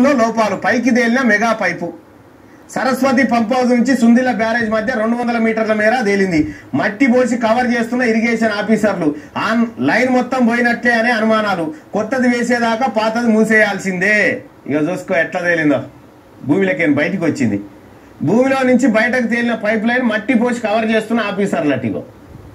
క్రమంలో లోపాలు పైకి తేలిన Megha pipe Saraswati pump house నుంచి సుందిల బ్యారేజ్ మధ్య రెండు వందల మీటర్ల మేర తేలింది మట్టి పోసి కవర్ చేస్తున్న ఇరిగేషన్ ఆఫీసర్లు ఆన్ లైన్ మొత్తం పోయినట్లే అనే అనుమానాలు కొత్తది వేసేదాకా పాతది మూసేయాల్సిందే ఇక చూసుకో ఎట్లా తేలిందో భూమిలోకి బయటికి వచ్చింది భూమిలో నుంచి బయటకు తేలిన పైప్ లైన్ మట్టి పోసి కవర్ చేస్తున్న ఆఫీసర్లు అటిగో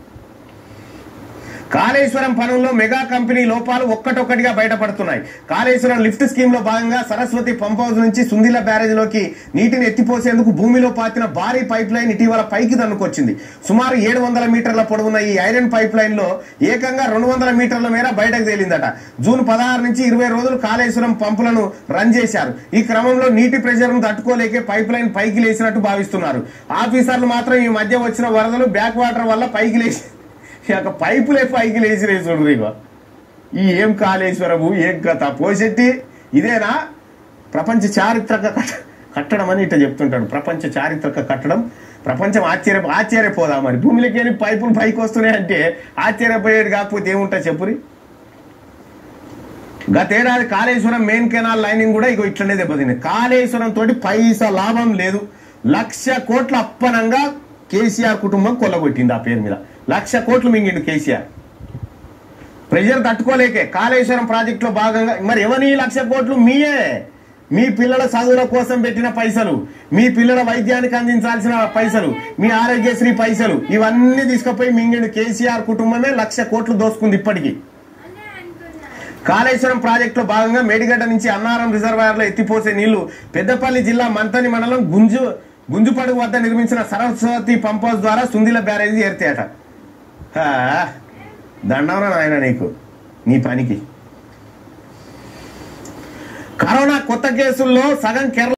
కాళేశ్వరం పనుల్లో మెగా కంపెనీ లోపాలు ఒక్కటొక్కటిగా బయటపడుతున్నాయి కాళేశ్వరం లిఫ్ట్ స్కీమ్ లో భాగంగా సరస్వతి పంప్ హౌస్ నుంచి సుందిల బ్యారేజ్లోకి నీటిని ఎత్తిపోసేందుకు భూమిలో పాతిన భారీ పైప్ లైన్ ఇటీవల పైకి దన్నుకొచ్చింది సుమారు ఏడు వందల మీటర్ల పొడవున్న ఈ ఐరన్ పైప్ లైన్ లో ఏకంగా రెండు వందల మీటర్ల మేర బయటకు తేలిందట జూన్ పదహారు నుంచి ఇరవై రోజులు కాళేశ్వరం పంపులను రన్ చేశారు ఈ క్రమంలో నీటి ప్రెషర్ ను తట్టుకోలేకే పైప్ లైన్ పైకి లేచినట్టు భావిస్తున్నారు ఆఫీసర్లు మాత్రం ఈ మధ్య వచ్చిన వరదలు బ్యాక్ వాటర్ వల్ల పైకి లేచి ఈ యొక్క పైపులే పైకి లేచి చూడరు ఇక ఈ ఏం కాళేశ్వరము ఏం కథ పోసెట్టి ఇదేనా ప్రపంచ చారిత్రక కట్ట- కట్టడం అని ఇట్లా చెప్తుంటాడు ప్రపంచ చారిత్రక కట్టడం ప్రపంచం ఆశ్చర్య ఆశ్చర్యపోదా మరి భూమిలోకి వెళ్ళి పైపులు పైకి వస్తున్నాయి అంటే ఆశ్చర్యపోయేది కాకపోతే ఏముంటా చెప్పురి గతేడాది కాళేశ్వరం మెయిన్ కెనాల్ లైనింగ్ కూడా ఇగో ఇట్లనే దెబ్బతింది కాళేశ్వరం తోటి పైసా లాభం లేదు లక్ష కోట్ల అప్పనంగా కేసీఆర్ కుటుంబం కొల్లగొట్టింది ఆ పేరు మీద లక్ష కోట్లు మింగిండు కేసీఆర్ ప్రెషర్ తట్టుకోలేకే కాళేశ్వరం ప్రాజెక్టులో భాగంగా మరి ఎవరి లక్ష కోట్లు మీయే మీ పిల్లల చదువుల కోసం పెట్టిన పైసలు మీ పిల్లల వైద్యానికి అందించాల్సిన పైసలు మీ ఆరోగ్యశ్రీ పైసలు ఇవన్నీ తీసుకుపోయి మింగిండు కేసీఆర్ కుటుంబమే లక్ష కోట్లు దోసుకుంది ఇప్పటికీ కాళేశ్వరం ప్రాజెక్టులో భాగంగా మేడిగడ్డ నుంచి అన్నారం రిజర్వాయర్ లో ఎత్తిపోసే నీళ్లు పెద్దపల్లి జిల్లా మంతని మండలం గుంజు గుంజుపడుగు వద్ద నిర్మించిన సరస్వతి పంప్ హౌస్ ద్వారా సుందిల బ్యారేజీ ఏర్తాయట హా, దండవన నాయన నీకు నీ పనికి కరోనా కొత్త కేసుల్లో సగం కేరళ